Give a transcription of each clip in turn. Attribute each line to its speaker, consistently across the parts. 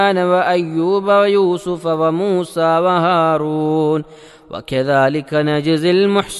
Speaker 1: وأيوب ويوسف وموسى وهارون وكذلك نجزي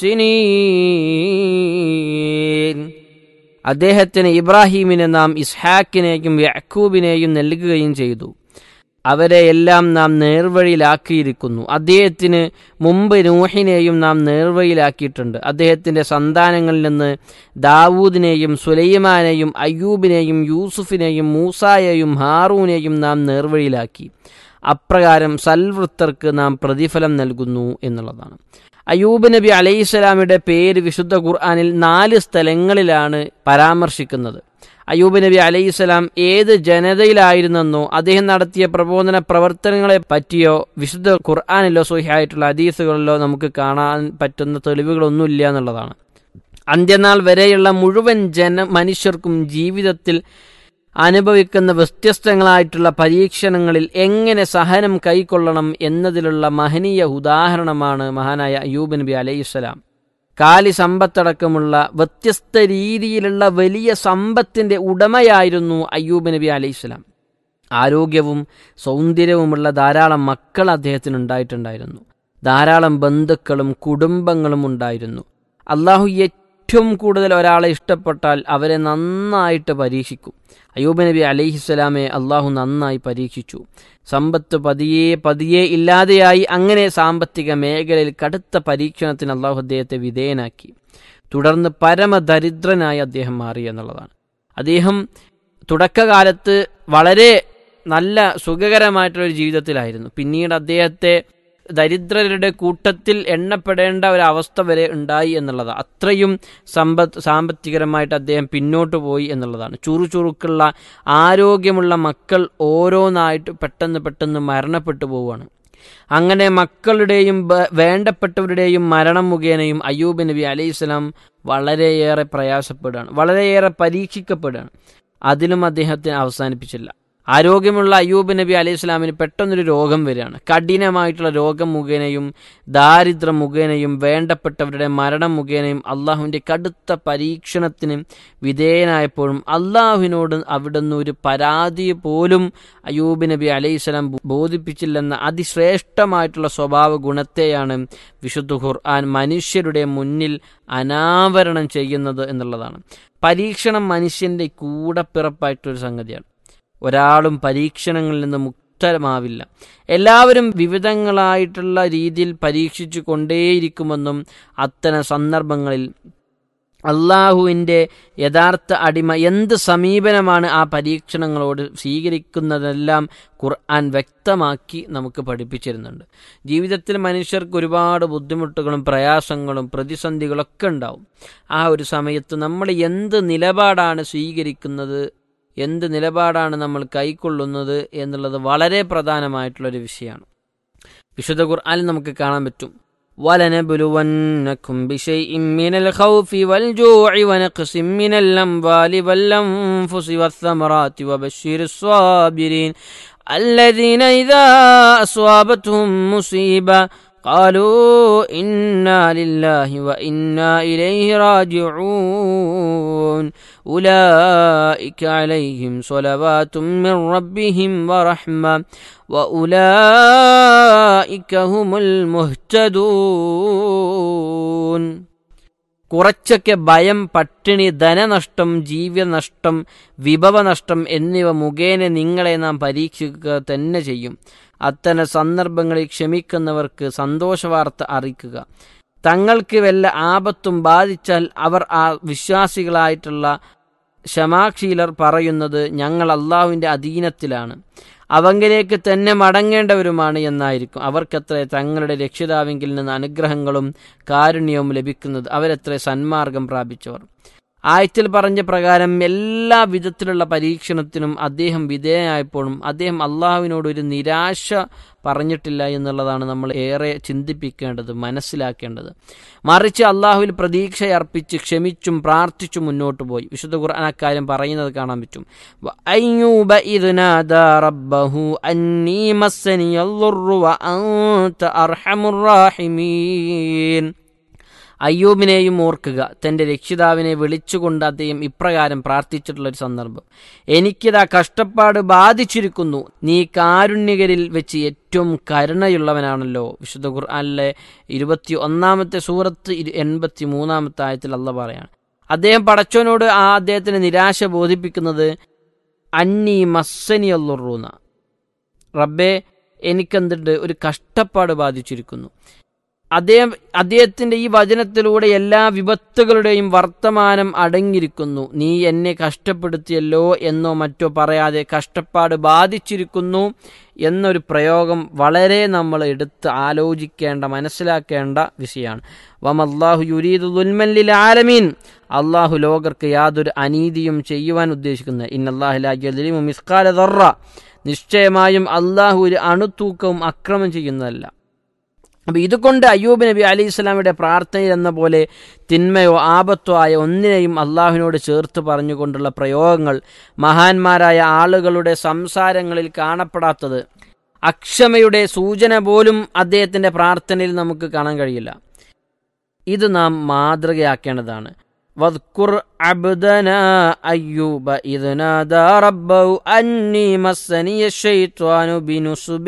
Speaker 1: المحسنين അദ്ദേഹത്തിന് ഇബ്രാഹീമിനെ നാം ഇസ്ഹാക്കിനെയും യാക്കൂബിനെയും നൽകുകയും ചെയ്തു അവരെ എല്ലാം നാം നേർവഴിയിലാക്കിയിരിക്കുന്നു അദ്ദേഹത്തിന് മുമ്പ് നൂഹിനെയും നാം നേർവഴിയിലാക്കിയിട്ടുണ്ട് അദ്ദേഹത്തിൻ്റെ സന്താനങ്ങളിൽ നിന്ന് ദാവൂദിനെയും സുലൈമാനെയും അയ്യൂബിനെയും യൂസുഫിനെയും മൂസായെയും ഹാറൂനെയും നാം നേർവഴിയിലാക്കി അപ്രകാരം സൽവൃത്തർക്ക് നാം പ്രതിഫലം നൽകുന്നു എന്നുള്ളതാണ് അയ്യൂബ് നബി അലൈഹിസ്സലാമിയുടെ പേര് വിശുദ്ധ ഖുർആാനിൽ നാല് സ്ഥലങ്ങളിലാണ് പരാമർശിക്കുന്നത് അയ്യൂബ് നബി അലൈഹിസ്സലാം ഏത് ജനതയിലായിരുന്നെന്നോ അദ്ദേഹം നടത്തിയ പ്രബോധന പ്രവർത്തനങ്ങളെ പറ്റിയോ വിശുദ്ധ ഖുർആാനിലോ സ്വഹിയായിട്ടുള്ള ഹദീസുകളിലോ നമുക്ക് കാണാൻ പറ്റുന്ന തെളിവുകളൊന്നുമില്ല എന്നുള്ളതാണ് അന്ത്യനാൾ വരെയുള്ള മുഴുവൻ ജന മനുഷ്യർക്കും ജീവിതത്തിൽ അനുഭവിക്കുന്ന വ്യത്യസ്തങ്ങളായിട്ടുള്ള പരീക്ഷണങ്ങളിൽ എങ്ങനെ സഹനം കൈക്കൊള്ളണം എന്നതിലുള്ള മഹനീയ ഉദാഹരണമാണ് മഹാനായ അയ്യൂബ് നബി അലൈഹിസ്സലാം കാലി സമ്പത്തടക്കമുള്ള വ്യത്യസ്ത രീതിയിലുള്ള വലിയ സമ്പത്തിന്റെ ഉടമയായിരുന്നു അയ്യൂബ് നബി അലൈഹിസ്സലാം ആരോഗ്യവും സൗന്ദര്യവുമുള്ള ധാരാളം മക്കൾ അദ്ദേഹത്തിന് ഉണ്ടായിട്ടുണ്ടായിരുന്നു ധാരാളം ബന്ധുക്കളും കുടുംബങ്ങളും ഉണ്ടായിരുന്നു അള്ളാഹു ഏറ്റവും കൂടുതൽ ഒരാളെ ഇഷ്ടപ്പെട്ടാൽ അവരെ നന്നായിട്ട് പരീക്ഷിക്കും അയ്യൂബ് നബി അലൈഹിസ്സലാമെ അള്ളാഹു നന്നായി പരീക്ഷിച്ചു സമ്പത്ത് പതിയെ പതിയെ ഇല്ലാതെയായി അങ്ങനെ സാമ്പത്തിക മേഖലയിൽ കടുത്ത പരീക്ഷണത്തിന് അള്ളാഹു അദ്ദേഹത്തെ വിധേയനാക്കി തുടർന്ന് പരമദരിദ്രനായി അദ്ദേഹം മാറി എന്നുള്ളതാണ് അദ്ദേഹം തുടക്കകാലത്ത് വളരെ നല്ല സുഖകരമായിട്ടുള്ള ജീവിതത്തിലായിരുന്നു പിന്നീട് അദ്ദേഹത്തെ ദരിദ്രരുടെ കൂട്ടത്തിൽ എണ്ണപ്പെടേണ്ട ഒരു അവസ്ഥ വരെ ഉണ്ടായി എന്നുള്ളതാണ് അത്രയും സമ്പത്ത് സാമ്പത്തികരമായിട്ട് അദ്ദേഹം പിന്നോട്ട് പോയി എന്നുള്ളതാണ് ചുറുചുറുക്കുള്ള ആരോഗ്യമുള്ള മക്കൾ ഓരോന്നായിട്ട് പെട്ടെന്ന് പെട്ടെന്ന് മരണപ്പെട്ടു പോവുകയാണ് അങ്ങനെ മക്കളുടെയും വേണ്ടപ്പെട്ടവരുടെയും മരണം മുഖേനയും അയ്യൂബ് നബി അലൈഹിസ്സലാം വളരെയേറെ പ്രയാസപ്പെടുകയാണ് വളരെയേറെ പരീക്ഷിക്കപ്പെടുകയാണ് അതിലും അദ്ദേഹത്തിന് അവസാനിപ്പിച്ചില്ല ആരോഗ്യമുള്ള അയ്യൂബ് നബി അലൈഹി സ്വലാമിന് പെട്ടെന്നൊരു രോഗം വരികയാണ് കഠിനമായിട്ടുള്ള രോഗം മുഖേനയും ദാരിദ്ര്യം മുഖേനയും വേണ്ടപ്പെട്ടവരുടെ മരണം മുഖേനയും അള്ളാഹുവിൻ്റെ കടുത്ത പരീക്ഷണത്തിന് വിധേയനായപ്പോഴും അള്ളാഹുവിനോട് അവിടുന്ന് ഒരു പരാതി പോലും അയ്യൂബ് നബി അലൈഹി സ്വലാം ബോധിപ്പിച്ചില്ലെന്ന അതിശ്രേഷ്ഠമായിട്ടുള്ള സ്വഭാവ ഗുണത്തെയാണ് വിശുദ്ധ ഖുർആൻ മനുഷ്യരുടെ മുന്നിൽ അനാവരണം ചെയ്യുന്നത് എന്നുള്ളതാണ് പരീക്ഷണം മനുഷ്യൻ്റെ കൂടപ്പിറപ്പായിട്ടൊരു സംഗതിയാണ് ഒരാളും പരീക്ഷണങ്ങളിൽ നിന്ന് മുക്തമാവില്ല എല്ലാവരും വിവിധങ്ങളായിട്ടുള്ള രീതിയിൽ പരീക്ഷിച്ചു കൊണ്ടേയിരിക്കുമെന്നും അത്തരം സന്ദർഭങ്ങളിൽ അള്ളാഹുവിൻ്റെ യഥാർത്ഥ അടിമ എന്ത് സമീപനമാണ് ആ പരീക്ഷണങ്ങളോട് സ്വീകരിക്കുന്നതെല്ലാം ഖുർആൻ വ്യക്തമാക്കി നമുക്ക് പഠിപ്പിച്ചിരുന്നുണ്ട് ജീവിതത്തിൽ മനുഷ്യർക്ക് ഒരുപാട് ബുദ്ധിമുട്ടുകളും പ്രയാസങ്ങളും പ്രതിസന്ധികളൊക്കെ ഉണ്ടാവും ആ ഒരു സമയത്ത് നമ്മൾ എന്ത് നിലപാടാണ് സ്വീകരിക്കുന്നത് എന്ത് നിലപാടാണ് നമ്മൾ കൈക്കൊള്ളുന്നത് എന്നുള്ളത് വളരെ പ്രധാനമായിട്ടുള്ളൊരു വിഷയമാണ് വിശുദ്ധ ഖുർആനിൽ നമുക്ക് കാണാൻ പറ്റും ولنبلونكم بشيء من الخوف والجوع ونقص من الأموال والأنفس والثمرات وبشر الصابرين الذين إذا أصابتهم مصيبة قالوا إنا لله وإنا إليه راجعون أولئك عليهم صلوات من ربهم ورحمة وأولئك هم المهتدون കുറച്ചൊക്കെ ഭയം പട്ടിണി ധനനഷ്ടം ജീവനഷ്ടം വിഭവനഷ്ടം എന്നിവ മുഖേന നിങ്ങളെ നാം പരീക്ഷിക്കുക തന്നെ ചെയ്യും അത്തരം സന്ദർഭങ്ങളിൽ ക്ഷമിക്കുന്നവർക്ക് സന്തോഷവാർത്ത അറിയിക്കുക തങ്ങൾക്ക് വല്ല ആപത്തും ബാധിച്ചാൽ അവർ ആ വിശ്വാസികളായിട്ടുള്ള ക്ഷമാക്ഷീലർ പറയുന്നത് ഞങ്ങൾ അള്ളാഹുവിൻ്റെ അധീനത്തിലാണ് അവങ്കിലേക്ക് തന്നെ മടങ്ങേണ്ടവരുമാണ് എന്നായിരിക്കും അവർക്കത്ര തങ്ങളുടെ രക്ഷിതാവിങ്കിൽ നിന്ന് അനുഗ്രഹങ്ങളും കാരുണ്യവും ലഭിക്കുന്നത് അവരെത്ര സന്മാർഗം പ്രാപിച്ചവർ ആയത്തിൽ പറഞ്ഞ പ്രകാരം എല്ലാ വിധത്തിലുള്ള പരീക്ഷണത്തിനും അദ്ദേഹം വിധേയനായപ്പോഴും അദ്ദേഹം അള്ളാഹുവിനോട് ഒരു നിരാശ പറഞ്ഞിട്ടില്ല എന്നുള്ളതാണ് നമ്മൾ ഏറെ ചിന്തിപ്പിക്കേണ്ടത് മനസ്സിലാക്കേണ്ടത് മറിച്ച് അള്ളാഹുവിൽ പ്രതീക്ഷയർപ്പിച്ച് ക്ഷമിച്ചും പ്രാർത്ഥിച്ചും മുന്നോട്ട് പോയി വിശുദ്ധ ഖുർആൻ അക്കാര്യം പറയുന്നത് കാണാൻ പറ്റും അയ്യൂബ ഇദ് നാദാ റബ്ബഹു അന്നീ മസ്സനിയൽ ദുർറു വഅൻത അർഹമുർ റാഹിമീൻ അയ്യൂബിനെയും ഓർക്കുക തന്റെ രക്ഷിതാവിനെ വിളിച്ചുകൊണ്ട് അദ്ദേഹം ഇപ്രകാരം പ്രാർത്ഥിച്ചിട്ടുള്ള ഒരു സന്ദർഭം എനിക്കിതാ കഷ്ടപ്പാട് ബാധിച്ചിരിക്കുന്നു നീ കാരുണ്യകരിൽ വെച്ച് ഏറ്റവും കരുണയുള്ളവനാണല്ലോ വിശുദ്ധ ഖുർആനിലെ ഇരുപത്തി ഒന്നാമത്തെ സൂറത്ത് എൺപത്തി മൂന്നാമത്തെ ആയത്തിൽ അല്ല പറയാണ് അദ്ദേഹം പടച്ചവനോട് ആ അദ്ദേഹത്തിന് നിരാശ ബോധിപ്പിക്കുന്നത് അന്നി മസ്സനിയല്ലുറൂന്ന റബ്ബെ എനിക്കെന്തുണ്ട് ഒരു കഷ്ടപ്പാട് ബാധിച്ചിരിക്കുന്നു അദ്ദേഹം അദ്ദേഹത്തിന്റെ ഈ വചനത്തിലൂടെ എല്ലാ വിപത്തുകളുടെയും വർത്തമാനം അടങ്ങിയിരിക്കുന്നു നീ എന്നെ കഷ്ടപ്പെടുത്തിയല്ലോ എന്നോ മറ്റോ പറയാതെ കഷ്ടപ്പാട് ബാധിച്ചിരിക്കുന്നു എന്നൊരു പ്രയോഗം വളരെ നമ്മൾ എടുത്ത് ആലോചിക്കേണ്ട മനസ്സിലാക്കേണ്ട വിഷയമാണ് വമല്ലാഹു യുരീദ് ദുൽമല്ലിൽ ആലമീൻ അള്ളാഹു ലോകർക്ക് യാതൊരു അനീതിയും ചെയ്യുവാൻ ഉദ്ദേശിക്കുന്നത് ഇന്നല്ലാഹുലിമു മിസ്കാല ദറ നിശ്ചയമായും അള്ളാഹു ഒരു അണുത്തൂക്കവും അക്രമം ചെയ്യുന്നതല്ല അപ്പൊ ഇതുകൊണ്ട് അയ്യൂബ് നബി അലി ഇസ്ലാമിയുടെ പ്രാർത്ഥനയിൽ എന്ന പോലെ തിന്മയോ ആപത്തോ ആയ ഒന്നിനെയും അള്ളാഹുവിനോട് ചേർത്ത് പറഞ്ഞുകൊണ്ടുള്ള പ്രയോഗങ്ങൾ മഹാന്മാരായ ആളുകളുടെ സംസാരങ്ങളിൽ കാണപ്പെടാത്തത് അക്ഷമയുടെ സൂചന പോലും അദ്ദേഹത്തിന്റെ പ്രാർത്ഥനയിൽ നമുക്ക് കാണാൻ കഴിയില്ല ഇത് നാം മാതൃകയാക്കേണ്ടതാണ് واذكر عبدنا أيوب إذ نادى ربه أني مسني الشيطان بنصب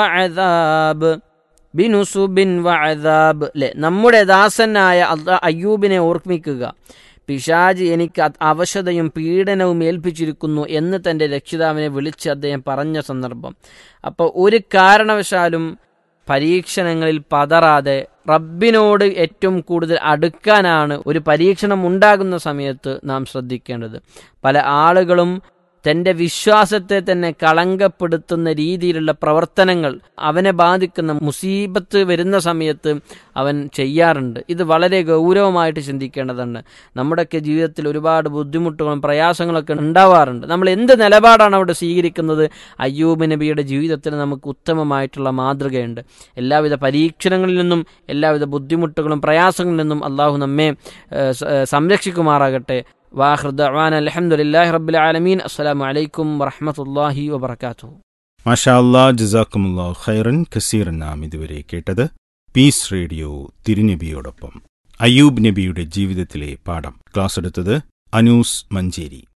Speaker 1: وعذاب ബിനുസുബിൻ വഅദാബ് അല്ലെ നമ്മുടെ ദാസനായ അയ്യൂബിനെ ഓർമ്മിക്കുക പിശാജ് എനിക്ക് അവശതയും പീഡനവും ഏൽപ്പിച്ചിരിക്കുന്നു എന്ന് തന്റെ രക്ഷിതാവിനെ വിളിച്ച് അദ്ദേഹം പറഞ്ഞ സന്ദർഭം അപ്പോൾ ഒരു കാരണവശാലും പരീക്ഷണങ്ങളിൽ പതറാതെ റബ്ബിനോട് ഏറ്റവും കൂടുതൽ അടുക്കാനാണ് ഒരു പരീക്ഷണം ഉണ്ടാകുന്ന സമയത്ത് നാം ശ്രദ്ധിക്കേണ്ടത് പല ആളുകളും തന്റെ വിശ്വാസത്തെ തന്നെ കളങ്കപ്പെടുത്തുന്ന രീതിയിലുള്ള പ്രവർത്തനങ്ങൾ അവനെ ബാധിക്കുന്ന മുസീബത്ത് വരുന്ന സമയത്ത് അവൻ ചെയ്യാറുണ്ട് ഇത് വളരെ ഗൗരവമായിട്ട് ചിന്തിക്കേണ്ടതുണ്ട് നമ്മുടെയൊക്കെ ജീവിതത്തിൽ ഒരുപാട് ബുദ്ധിമുട്ടുകളും പ്രയാസങ്ങളൊക്കെ ഉണ്ടാവാറുണ്ട് നമ്മൾ എന്ത് നിലപാടാണ് അവിടെ സ്വീകരിക്കുന്നത് അയ്യൂബ് നബിയുടെ ജീവിതത്തിൽ നമുക്ക് ഉത്തമമായിട്ടുള്ള മാതൃകയുണ്ട് എല്ലാവിധ പരീക്ഷണങ്ങളിൽ നിന്നും എല്ലാവിധ ബുദ്ധിമുട്ടുകളും പ്രയാസങ്ങളിൽ നിന്നും അള്ളാഹു നമ്മെ സംരക്ഷിക്കുമാറാകട്ടെ വാഹൃ ദഅവാന അൽഹംദുലില്ലാഹി റബ്ബിൽ ആലമീൻ അസ്സലാമു അലൈക്കും വറഹ്മത്തുള്ളാഹി വബറകാതുഹു
Speaker 2: മാഷാ അല്ലാ ജസാക്കുമുല്ലാഹു ഖൈറൻ കസീറൻ നാം ഇതുവരെ കേട്ടത് പീസ് റേഡിയോ തിരുനബിയോടൊപ്പം അയ്യൂബ് നബിയുടെ ജീവിതത്തിലെ പാഠം ക്ലാസ് എടുത്തത് അനൂസ് മഞ്ചേരി